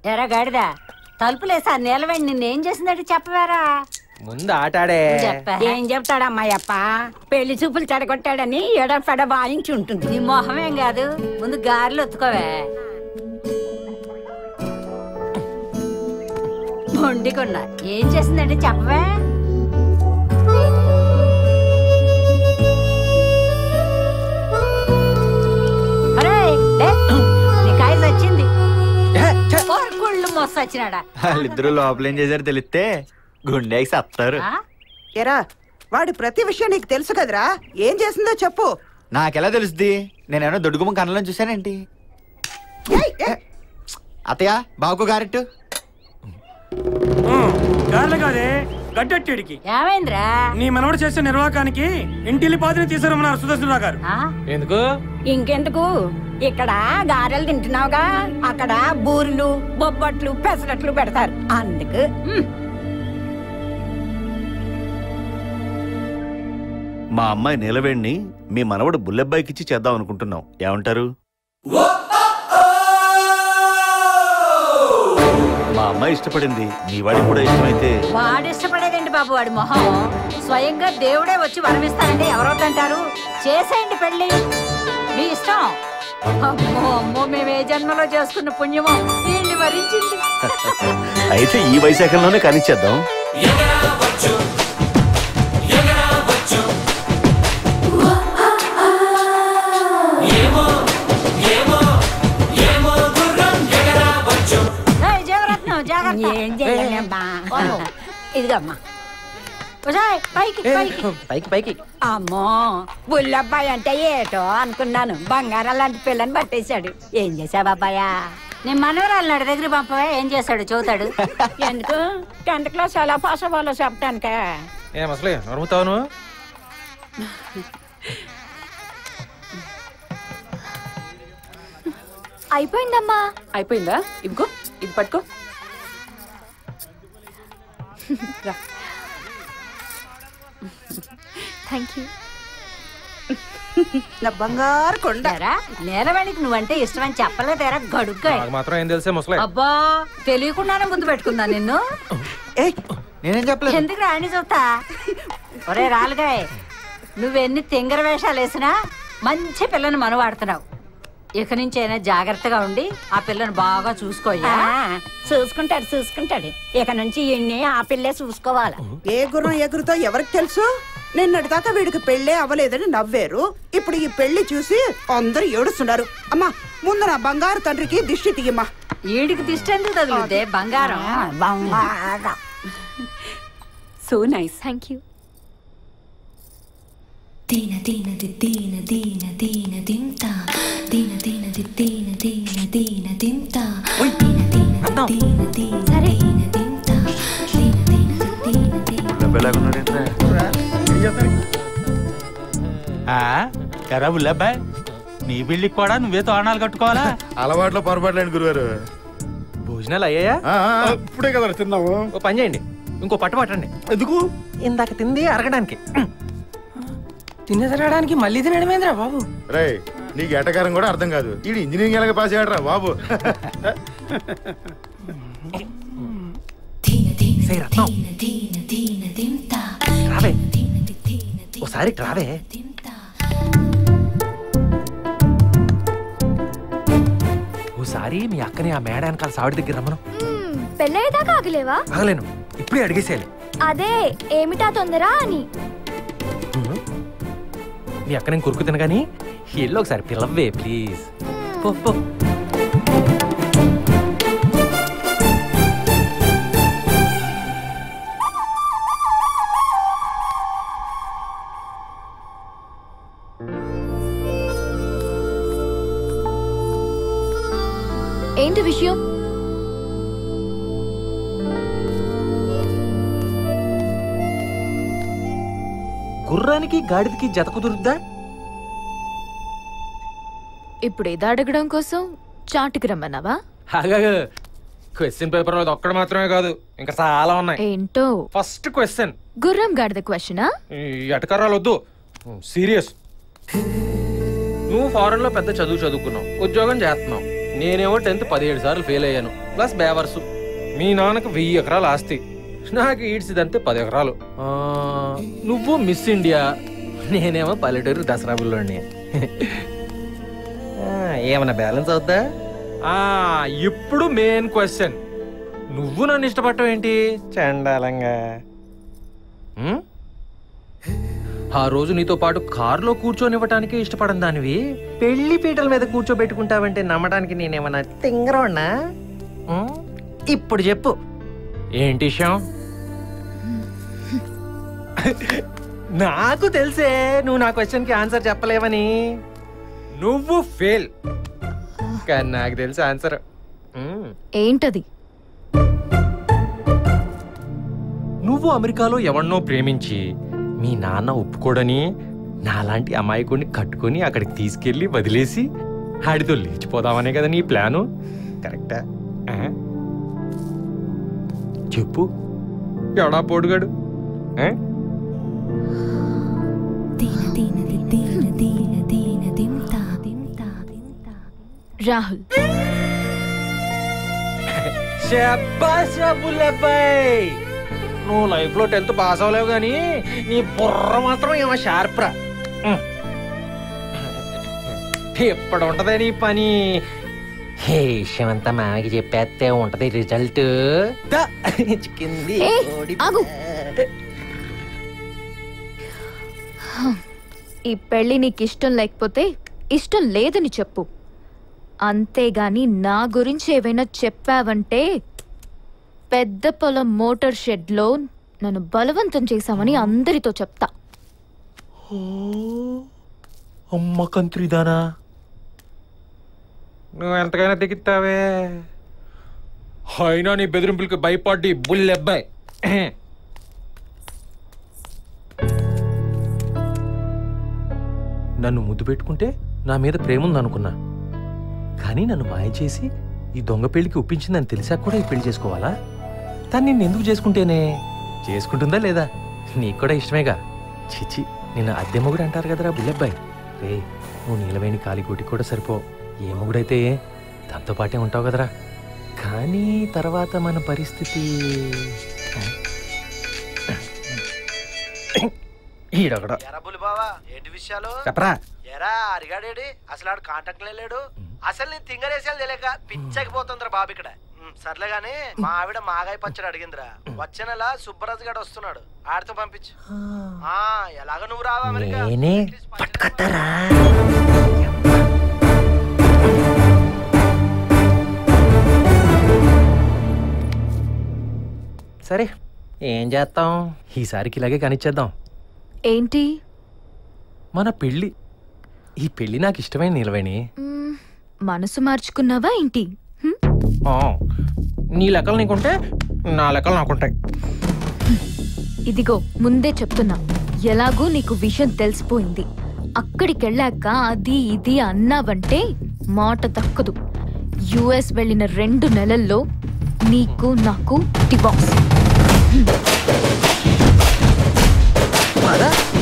ఎరా గాడిదా తలుపులేసా నిలవండి నిన్నేం చేసిందంటే చెప్పవారా ముందు ఆటాడే చెప్పా ఏం చెప్తాడమ్మాయప్ప పెళ్లి చూపులు చెడగొట్టాడని ఎడఫెడ వాయించి ఉంటుంది నీ మొహమేం కాదు ముందు గారెలు ఒత్తుకోవే మొండికున్నా ఏం చేసిందంటే చెప్పవే ఒరేయ్, లే. నీ కాయ వచ్చింది కుళ్ళు మొస్త వచ్చినాడా వాళ్ళిద్దరూ లోపల ఏం చేశారు తెలిస్తే గుండెకి సత్తారు ఆ? ఎరా వాడి ప్రతి విషయం నీకు తెలుసు కదరా ఏం చేసిందో చెప్పు నాకెలా తెలుస్తుంది నేనేమో దొడ్డుగుమ్మ కళ్ళలో చూశానేంటి ఏయ్, ఏయ్, అత్తయ్య బావుకు గారెట్టు గార్ల కాదే గడ్డెట్టిడికి ఏమైందిరా నీ మనవడు చేసే నిర్వాహకానికి ఇంటిల్లి పాదిని తీసుకురమ్మన్నారు సుదర్శనరావు గారు ఆ? ఎందుకు ఇంకెందుకు ఇక్కడ గారెలు తింటున్నావుగా అక్కడ బూరెలు బొబ్బట్లు పెసరట్లు పెడతారు అందుకు మ్, మా అమ్మాయి నీలవేణ్ణి మీ మనవడు బుల్లెబ్బాయికి ఇచ్చి చేద్దాం అనుకుంటున్నాం ఏమంటారు మా అమ్మాయి ఇష్టపడింది మీ వాడికి కూడా ఇష్టమైతే వాడు ఇష్టపడేదేంటి బాబు వాడి మొహం స్వయంగా దేవుడే వచ్చి వరమిస్తానంటే ఎవరొద్దంటారు చేసేయండి పెళ్లి మీ ఇష్టం అమ్మో అమ్మో మేము ఏ జన్మలో చేసుకున్న పుణ్యమో వీళ్ళని వరించింది అయితే ఈ వైశాఖంలోనే కానిచ్చేద్దాం ఏయ్, జీవరత్నం జాగ్రత్త ఏం చేయలేమ్మా ఇదిగమ్మా ఉజాయ్, పైకి పైకి పైకి పైకి అమ్మో బుల్లబ్బాయి అంటే ఏటో అనుకున్నాను బంగారం లాంటి పిల్లని పట్టేశాడు ఏం చేసావు అబ్బాయా నేను మనవరాలు నాడి దగ్గర పంపవే ఏం చేస్తాడు చూతాడు ఎందుకు టెన్త్ క్లాస్ ఎలా పాస్ అవ్వాలో చెప్పడానికే ఏం అసలే నరుముతావు అయిపోయిందమ్మా అయిపోయిందా ఇదిగో ఇది పట్టుకో థ్యాంక్ యూ నా బంగారు కొండ ఎరా నేలవాడికి నువ్వంటే ఇష్టమని చెప్పలేదేరా గడుగ్గా నాకు మాత్రం ఏం తెలిసే ముసలే అబ్బా తెలియకుండానే ముందు పెట్టుకుందా నిన్ను ఏయ్ నేనేం చెప్పలేదు ఎందుకు రాణి చూస్తా ఒరే రాలుగాయ్ నువ్వెన్ని తింగర వేషాలు వేసినా మంచి పిల్లని మనవాడుతున్నావు ఇక నుంచి అయినా జాగ్రత్తగా ఉండి ఆ పిల్లని బాగా చూసుకోయ్యా ఆ, చూసుకుంటాడు చూసుకుంటాడు ఇక నుంచి ఇన్ని ఆ పిల్లే చూసుకోవాలి ఏ గుర్రం ఎగురుతో ఎవరికి తెలుసు నిన్నటి దాకా వీడికి పెళ్ళే అవ్వలేదని నవ్వారు ఇప్పుడు ఈ పెళ్లి చూసి అందరూ ఏడుస్తున్నారు అమ్మా ముందు నా బంగారు తండ్రికి దిష్టి తీయమ్మా ఈడికి దిష్టి ఎందుకు తగులుద్దే బంగారం బంగారం సో నైస్ థ్యాంక్ యూ దీన దీన ది దీన దీన దీన దింత దీన దీన ది దీన దీన దీన దింత దీన దీన ది దీన దీన దీన దింత దీన దీన ది దీన దీన ఎరా బుల్లబ్బాయ్ నీ బిల్లికి కూడా నువ్వే తోరణాలు కట్టుకోవాలా అలవాట్లో పొరపాట్లేండి గురుగారు భోజనాలు అయ్యాయా ఇప్పుడే కదా తిన్నాము ఓ పని చేయండి ఇంకో పట్టు పట్టండి ఎందుకు ఇందాక తింది అరగడానికి తినే తినడానికి మళ్ళీ తినడమేంద్రా బాబు రే నీకు ఎటకారం కూడా అర్థం కాదు ఇది ఇంజనీరింగ్ ఎలాగ పాస్ అయ్యాడరా బాబు దీన దీన సే రత్నం దీన దీన దీన దింత రావే దీన ది దీన ది ఓసారి ఇటు రావే దింత ఓసారి మీ అక్కని ఆ మేడ వెనకాల సావిడి దగ్గర రమ్మను పెళ్ళయ్యేదాకా ఆగలేవా ఆగలేను ఇప్పుడే అడిగేసేయాలి అదే ఏమిటా తొందర అని మీ అక్క నేను కొరుకు తినగాని ఎల్లు ఒకసారి పిలవ్వే ప్లీజ్ పో పో ఏంటి విషయం గుర్రానికి గాడిదకి జత కుదురుద్దా ఇప్పుడు ఇది అడగడం కోసం చాటుకి రమ్మన్నావా అలాగే క్వశ్చన్ పేపర్ లో ఒక్కడ మాత్రమే కాదు ఇంకా చాలా ఉన్నాయి ఏంటో ఫస్ట్ క్వశ్చన్ గుర్రం గాడిద క్వశ్చనా ఈ ఎటకరాలు వద్దు సీరియస్ నువ్వు ఫారెన్ లో పెద్ద చదువు చదువుకున్నావు ఉద్యోగం చేస్తున్నావు నేనేమో టెన్త్ పదిహేడు సార్లు ఫెయిల్ అయ్యాను ప్లస్ బేవర్సు మీ నాన్నకు వెయ్యి ఎకరాలు ఆస్తి నాకు ఈడ్చిదంతే పది ఎకరాలు ఆ, నువ్వు మిస్ ఇండియా నేనేమో పల్లెటూరు దసరా బుల్లోని ఏమన్నా బ్యాలెన్స్ అవుద్దా ఆ, ఇప్పుడు మెయిన్ క్వశ్చన్ నువ్వు నన్ను ఇష్టపడటం ఏంటి చండాలంగా ఉం? ఆ రోజు నీతో పాటు కారులో కూర్చొనివ్వటానికి ఇష్టపడని దానివి పెళ్లి పీటల మీద కూర్చోబెట్టుకుంటావంటే నమ్మడానికి నేనేమన్నా తింగరోనా ఉం? ఇప్పుడు చెప్పు ఏంటి విషయం నాకు తెలిసే నువ్వు నా క్వశ్చన్కి ఆన్సర్ చెప్పలేవని నువ్వు ఫెయిల్ కానీ నాకు తెలుసు ఆన్సర్ ఏంటది నువ్వు అమెరికాలో ఎవరినో ప్రేమించి మీ నాన్న ఒప్పుకోడని నాలాంటి అమాయకుడిని కట్టుకొని అక్కడికి తీసుకెళ్ళి వదిలేసి ఆడితో లేచిపోదామనే కదా నీ ప్లాను కరెక్టా ఆ? చెప్పు ఎవడా పోడుగాడు ఆ? రాహుల్ శబ్బాష్ బుల్లబ్బాయ్ నువ్వు లైఫ్ లో టెన్త్ పాస్ అవ్వలేవు కానీ నీ బుర్ర మాత్రం ఏమో షార్ప్రా ఉం. ఎప్పుడు ఉంటదే నీ పని హే విషయమంతా మామకి చెప్పేస్తే ఉంటది రిజల్ట్ చిక్కింది ఏయ్, ఆగు. ఈ పెళ్లి నీకు ఇష్టం లేకపోతే ఇష్టం లేదని చెప్పు అంతేగాని నా గురించి ఏవైనా చెప్పావంటే పెద్ద పొలం మోటార్ షెడ్లో నన్ను బలవంతం చేశామని అందరితో చెప్తా అమ్మ కంత్రిదానా నువ్వు ఎంతకైనా దిగుతావే అయినా నీ బెదిరింపులకి భయపడి బుల్లెబ్బాయ్ నన్ను ముద్దు పెట్టుకుంటే నా మీద ప్రేమ ఉందనుకున్నా కానీ నన్ను మాయ చేసి ఈ దొంగ పెళ్లికి ఒప్పించిందని తెలిసాక కూడా ఈ పెళ్లి చేసుకోవాలా తను నిన్ను ఎందుకు చేసుకుంటేనే చేసుకుంటుందా లేదా నీకు కూడా ఇష్టమేగా చిచి నిన్ను అద్దె మొగుడు అంటారు కదరా బుల్లెబ్బాయ్ రే నువ్వు నీలవేణి కాలికోటి కూడా సరిపో ఏ మొగుడైతే దాంతో పాటే ఉంటావు కదరా కానీ తర్వాత మన పరిస్థితి ఈడొకడు ఎరబులి బావా ఏంటి విషయాలు చెప్పరా ఎరా అరిగాడేడి అసలు ఆడు కాంటాక్ట్ లేడు అసలు నేను తింగరేసాలు తెలియక పిచ్చకిపోతుందిరా బాబు ఇక్కడ ఉమ్, సర్లే గాని మా ఆవిడ మాగాయ పచ్చడి అడిగిందిరా వచ్చే నెల సుబ్బరాజు గారు వస్తున్నాడు ఆడితో పంపించు ఆ ఎలాగ నువ్వు రావా అమెరికా నేనే పట్టుకొస్తారా సరే ఏం చేస్తాం ఈసారికి ఇలాగే కనిచ్చేద్దాం ఏంటి మన పెళ్ళి ఈ పెళ్ళి నాకు ఇష్టమైన నిలవేణి మ్మ్, మనసు మార్చుకున్నావా ఏంటి హ్మ్? ఆ, నీ లెక్కలు నీకుంటే నా లెక్కలు నాకుంటాయి ఇదిగో ముందే చెప్తున్నా ఎలాగూ నీకు విషయం తెలిసిపోయింది అక్కడికెళ్ళాక అది ఇది అన్నావంటే మాట దక్కదు యుఎస్ వెళ్ళిన రెండు నెలల్లో నీకు నాకు డివార్స్ పద